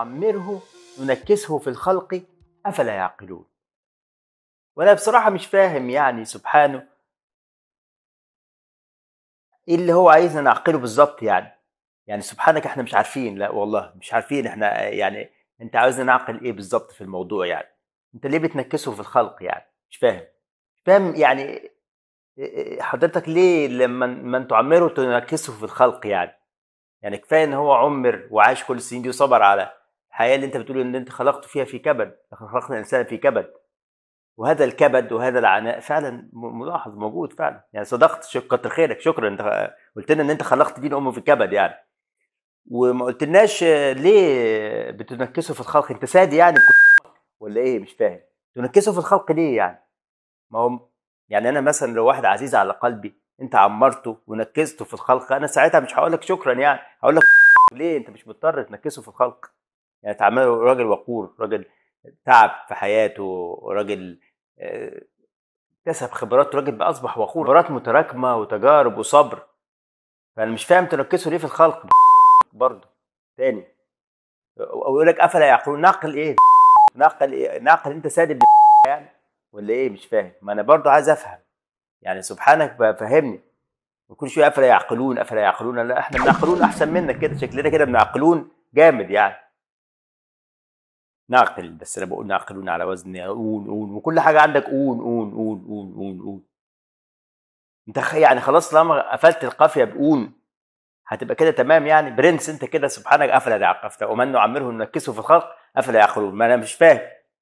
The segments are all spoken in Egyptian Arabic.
نعمره ننكسه في الخلق افلا يعقلون وانا بصراحه مش فاهم يعني سبحانه ايه اللي هو عايزنا نعقله بالظبط يعني يعني سبحانك احنا مش عارفين لا والله مش عارفين احنا يعني انت عاوزنا نعقل ايه بالظبط في الموضوع يعني انت ليه بتنكسه في الخلق يعني مش فاهم مش فاهم يعني حضرتك ليه لما من تعمره تنكسه في الخلق يعني يعني كفايه ان هو عمر وعاش كل السنين دي وصبر على الحياه اللي انت بتقول ان انت خلقته فيها في كبد خلقنا الانسان في كبد وهذا الكبد وهذا العناء فعلا ملاحظ موجود فعلا يعني صدقت كتر خيرك شكرا انت قلت لنا ان انت خلقت دين امه في الكبد يعني وما قلتلناش ليه بتنكسه في الخلق انت سادي يعني ولا ايه مش فاهم تنكسه في الخلق ليه يعني ما هو يعني انا مثلا لو واحد عزيز على قلبي انت عمرته ونكسته في الخلق انا ساعتها مش هقول لك شكرا يعني هقول لك ليه انت مش مضطر تنكسه في الخلق يعني تعمله راجل وقور راجل تعب في حياته راجل اكتسب خبرات راجل بقى اصبح وقور خبرات متراكمه وتجارب وصبر فانا مش فاهم تنكسه ليه في الخلق برضه تاني او يقول لك افلا يعقلون نعقل ايه نعقل ايه نعقل انت سادب يعني ولا ايه مش فاهم ما انا برضه عايز افهم يعني سبحانك فهمني وكل شويه افلا يعقلون افلا يعقلون لا احنا بنعقلون احسن منك كده شكلنا كده بنعقلون جامد يعني نعقل بس انا بقول نعقلون على وزن اون اون وكل حاجه عندك اون اون اون اون اون اون انت يعني خلاص طالما قفلت القافيه باون هتبقى كده تمام يعني برنس انت كده سبحانك افلا يعقفت ومن نعمره ننكسه في الخلق افلا يعقلون ما انا مش فاهم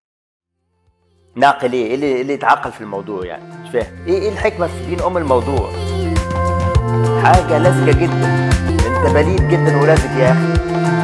ناقل ايه؟ ايه اللي, اللي يتعقل في الموضوع يعني؟ مش فاهم ايه ايه الحكمه في دين ام الموضوع؟ حاجه لزجه جدا انت بليد جدا ولزج يا اخي